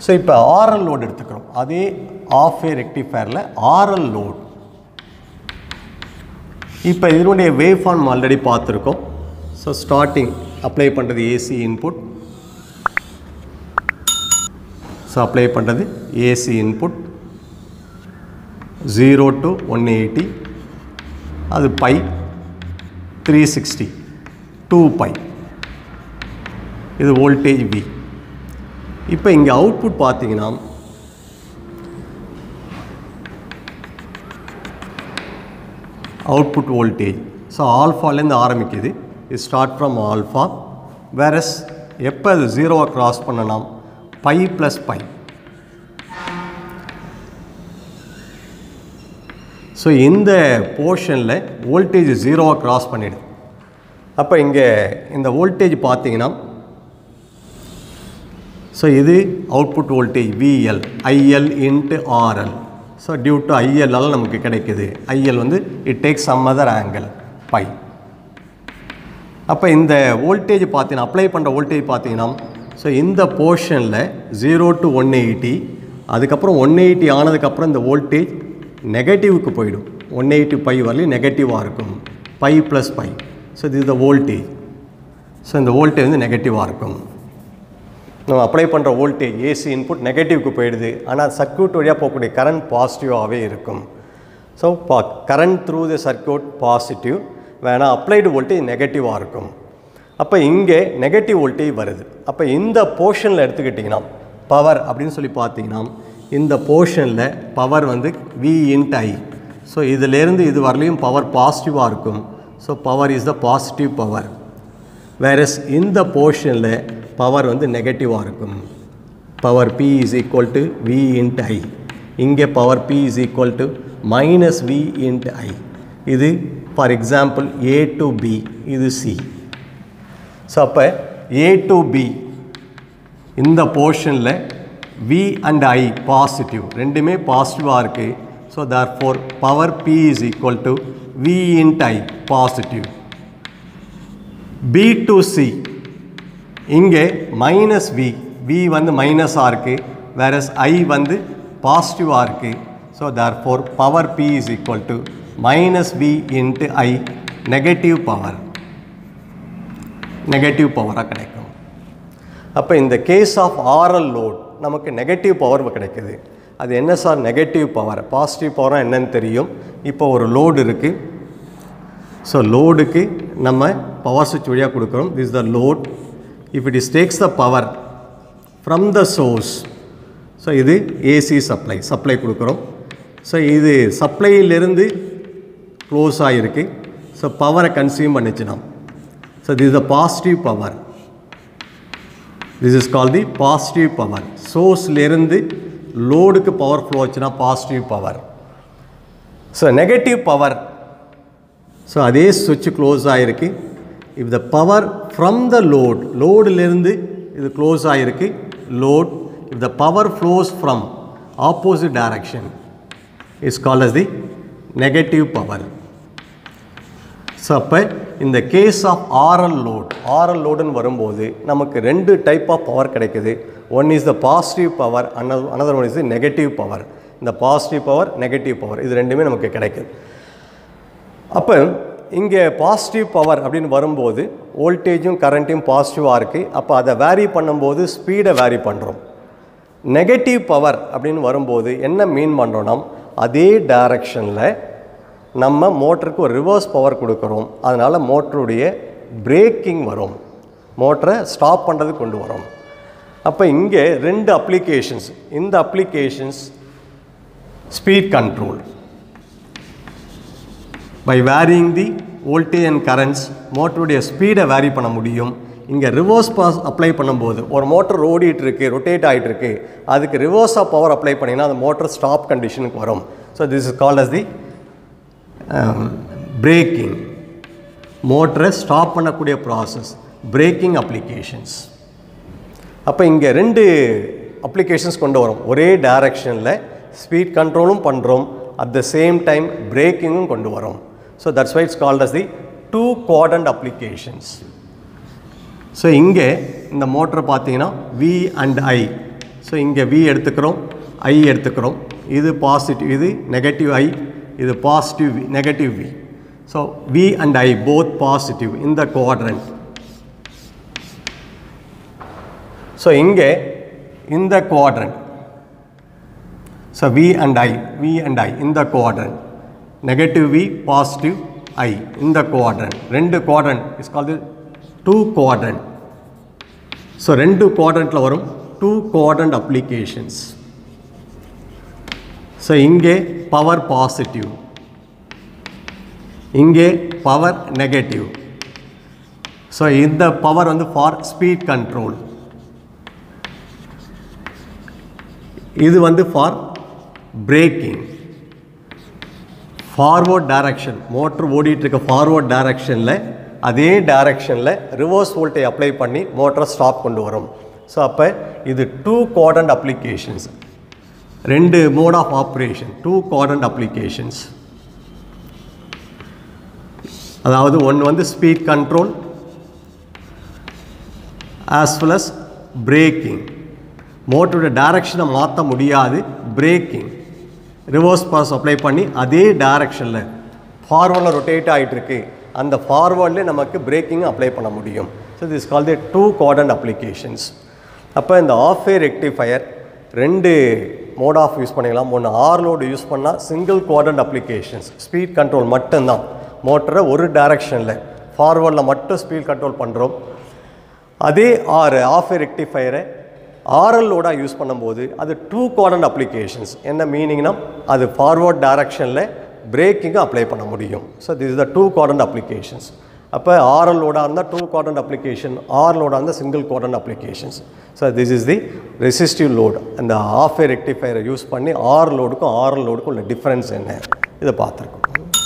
so இப்போ RL load எடுத்துக்கிறோம் அதே ஆஃப் ஏ ரெக்டிஃபயரில் ஆர்எல் லோட் இப்போ இதனுடைய வேவ் ஃபார்ம் ஆல்ரெடி பார்த்துருக்கோம் ஸோ ஸ்டார்டிங் அப்ளை பண்ணுறது ஏசி இன்புட் ஸோ அப்ளை பண்ணுறது AC input zero to one eighty அது pi three sixty two pi இது வோல்டேஜ் வி இப்போ இங்கே அவுட்புட் பார்த்தீங்கன்னா அவுட்புட் வோல்டேஜ் ஸோ ஆல்ஃபாலேருந்து ஆரம்பிக்குது இது ஸ்டார்ட் ஃப்ரம் ஆல்ஃபா வேரஸ் எப்போ அது ஜீரோவை கிராஸ் பண்ணலாம் பை ப்ளஸ் பை ஸோ இந்த போர்ஷனில் வோல்டேஜ் ஜீரோவை கிராஸ் பண்ணிடுது அப்போ இங்கே இந்த வோல்டேஜ் பார்த்தீங்கன்னா ஸோ இது output voltage VL IL into RL so due to ஐஎல்லால் நமக்கு கிடைக்குது ஐஎல் வந்து it take some other angle by அப்போ இந்த வோல்டேஜ் பார்த்தீங்கன்னா அப்ளை பண்ணுற வோல்டேஜ் பார்த்தீங்கன்னா ஸோ இந்த போர்ஷனில் ஜீரோ டு ஒன் எயிட்டி அதுக்கப்புறம் ஒன் எயிட்டி ஆனதுக்கப்புறம் இந்த வோல்டேஜ் நெகட்டிவ்க்கு போயிடும் ஒன் எயிட்டி பை வரலையும் நெகட்டிவாக இருக்கும் பை ப்ளஸ் பை ஸோ இது த வோல்டேஜ் ஸோ இந்த வோல்டேஜ் வந்து நெகட்டிவாக இருக்கும் நம்ம அப்ளை பண்ணுற வோல்டேஜ் ஏசி இன்புட் நெகட்டிவ்க்கு போயிடுது ஆனால் சர்க்யூட் வழியாக போகக்கூடிய கரண்ட் பாசிட்டிவாகவே இருக்கும் ஸோ பா current through the circuit positive வேணால் அப்ளைடு வோல்டேஜ் நெகட்டிவாக இருக்கும் அப்போ இங்கே நெகட்டிவ் வோல்டேஜ் வருது அப்போ இந்த போர்ஷனில் எடுத்துக்கிட்டிங்கன்னா பவர் அப்படின்னு சொல்லி பார்த்தீங்கன்னா இந்த போர்ஷனில் பவர் வந்து வி இன்ட் ஐ ஸோ இதிலேருந்து இது வரலையும் பவர் பாசிட்டிவாக இருக்கும் so power is the positive power whereas இந்த போர்ஷனில் பவர் வந்து நெகட்டிவாக இருக்கும் power P is equal to V into I இங்கே power P is equal to minus V into I இது for example A to B இது சி ஸோ அப்போ A to B இந்த போர்ஷனில் வி அண்ட் ஐ பாசிட்டிவ் ரெண்டுமே பாசிட்டிவாக இருக்குது so therefore power P is equal to V into I positive P to C இங்கே minus V V வந்து மைனஸாக இருக்குது வேறஸ் ஐ வந்து பாசிட்டிவாக இருக்குது so therefore power P is equal to minus V into I negative power negative பவராக கிடைக்கும் அப்போ இந்த கேஸ் ஆஃப் ஆரல் லோட் நமக்கு நெகட்டிவ் பவர் கிடைக்குது அது என்ன சார் நெகட்டிவ் பவர் பாசிட்டிவ் பவராக என்னன்னு தெரியும் இப்போ ஒரு லோடு இருக்குது ஸோ லோடுக்கு நம்ம பவர் சுவிட்ச் வழியாக கொடுக்குறோம் this is the load if it is takes the power from the source so இது ஏசி சப்ளை சப்ளை கொடுக்குறோம் ஸோ இது சப்ளையிலிருந்து க்ளோஸ் ஆகிருக்கு ஸோ பவரை கன்சியூம் பண்ணிச்சுனா so this is the positive power this is call the positive power சோர்ஸ்லேருந்து லோடுக்கு power flow ஆச்சுன்னா positive power so negative power so அதே சுவிட்ச் க்ளோஸ் ஆகிருக்கு if the power from the load லோடுலேருந்து இது க்ளோஸ் ஆகிருக்கு load if the power flows from opposite direction is call as the negative power so அப்போ இந்த case of RL load RL லோடுன்னு வரும்போது நமக்கு ரெண்டு டைப் ஆஃப் பவர் கிடைக்குது one is the positive power another another one is the negative power இந்த positive power negative power இது ரெண்டுமே நமக்கு கிடைக்குது அப்போ இங்கே பாசிட்டிவ் பவர் அப்படின்னு வரும்போது வோல்டேஜும் கரண்ட்டையும் பாசிட்டிவாக இருக்குது அப்போ அதை வேரி பண்ணும்போது ஸ்பீடை வேரி பண்ணுறோம் நெகட்டிவ் பவர் அப்படின்னு வரும்போது என்ன மீன் பண்ணுறோன்னா அதே டைரக்ஷனில் நம்ம மோட்டருக்கு ஒரு ரிவர்ஸ் பவர் கொடுக்குறோம் அதனால் மோட்டருடைய பிரேக்கிங் வரும் மோட்டரை ஸ்டாப் பண்ணுறது கொண்டு வரும் அப்போ இங்கே ரெண்டு அப்ளிகேஷன்ஸ் இந்த applications speed control by varying the voltage and currents மோட்டருடைய ஸ்பீடை வேரி பண்ண முடியும் இங்கே ரிவர்ஸ் பாஸ் அப்ளை பண்ணும்போது ஒரு மோட்டர் ஓடிட்டு இருக்கு ரொட்டேட் ஆகிட்டு இருக்கு அதுக்கு ரிவர்ஸ் ஆஃப் பவர் அப்ளை பண்ணிங்கன்னா அந்த மோட்டர் ஸ்டாப் கண்டிஷனுக்கு வரும் so this is called as the braking மோட்டரை ஸ்டாப் பண்ணக்கூடிய ப்ராசஸ் பிரேக்கிங் அப்ளிகேஷன்ஸ் அப்போ இங்கே ரெண்டு அப்ளிகேஷன்ஸ் கொண்டு வரோம் ஒரே டைரக்ஷனில் ஸ்பீட் கண்ட்ரோலும் பண்ணுறோம் அட் த சேம் டைம் பிரேக்கிங்கும் கொண்டு வரோம் so that's why it's called as the two quadrant applications so இங்கே இந்த மோட்டர் பார்த்தீங்கன்னா வி அண்ட் ஐ ஸோ இங்கே வி எடுத்துக்கிறோம் ஐ எடுத்துக்கிறோம் இது பாசிட்டிவ் இது நெகட்டிவ் ஐ இது positive V negative V so V and I both positive இந்த குவாட்ரண்ட் ஸோ இங்கே இந்த quadrant so V and I V and I இந்த குவாட்ரண்ட் நெகட்டிவ் வி பாசிட்டிவ் ஐ இந்த குவாட்ரண்ட் ரெண்டு quadrant is called two quadrant so ரெண்டு குவாட்ரண்ட்டில் வரும் two quadrant applications so இங்கே பவர் பாசிட்டிவ் இங்கே பவர் நெகட்டிவ் ஸோ இந்த பவர் வந்து ஃபார் ஸ்பீட் கண்ட்ரோல் இது வந்து for braking forward direction motor ஓடிட்டு இருக்க ஃபார்வர்ட் டைரக்ஷனில் அதே டைரக்ஷனில் ரிவர்ஸ் வோல்ட்டை அப்ளை பண்ணி மோட்டரை ஸ்டாப் கொண்டு வரும் ஸோ அப்போ இது டூ குவாட்ரண்ட் அப்ளிகேஷன்ஸ் ரெண்டு mode of operation two quadrant applications அதாவது ஒன்று வந்து speed control as well as braking மோட்டரோட டைரக்ஷனை மாற்ற முடியாது பிரேக்கிங் ரிவர்ஸ் பாஸ் அப்ளை பண்ணி அதே டைரக்ஷனில் ஃபார்வர்டில் ரொட்டேட் ஆகிட்டு இருக்கு அந்த ஃபார்வர்டில் நமக்கு பிரேக்கிங் அப்ளை பண்ண முடியும் so this call the two quadrant applications அப்போ இந்த ஆஃப் ஏ ரெக்டிஃபயர் ரெண்டு மோட் ஆஃப் யூஸ் பண்ணிக்கலாம் ஒன்று ஆர் லோடு யூஸ் பண்ணால் single quadrant applications speed control மட்டும்தான் மோட்டரை ஒரு டைரக்ஷனில் ஃபார்வர்டில் மட்டும் ஸ்பீட் கண்ட்ரோல் பண்ணுறோம் அதே ஆர் ஆஃப் ஏ ரெக்டிஃபயரை ஆர்எல் லோடாக யூஸ் பண்ணும்போது அது டூ குவாட்ரண்ட் அப்ளிகேஷன்ஸ் என்ன மீனிங்னா அது ஃபார்வர்ட் டைரக்ஷனில் பிரேக்கிங்கை அப்ளை பண்ண முடியும் so this is the two quadrant applications அப்போ ஆர்எல் லோடாக இருந்தால் டூ குவாட்ரண்ட் அப்ளிகேஷன் ஆர் லோடாக இருந்தால் single quadrant applications so this is the resistive load அந்த ஆஃப் ஏ ரெக்டிஃபயரை யூஸ் பண்ணி ஆர் லோடுக்கும் ஆர்எல் லோடுக்கும் உள்ள டிஃப்ரென்ஸ் என்ன இதை பார்த்துருக்கோம்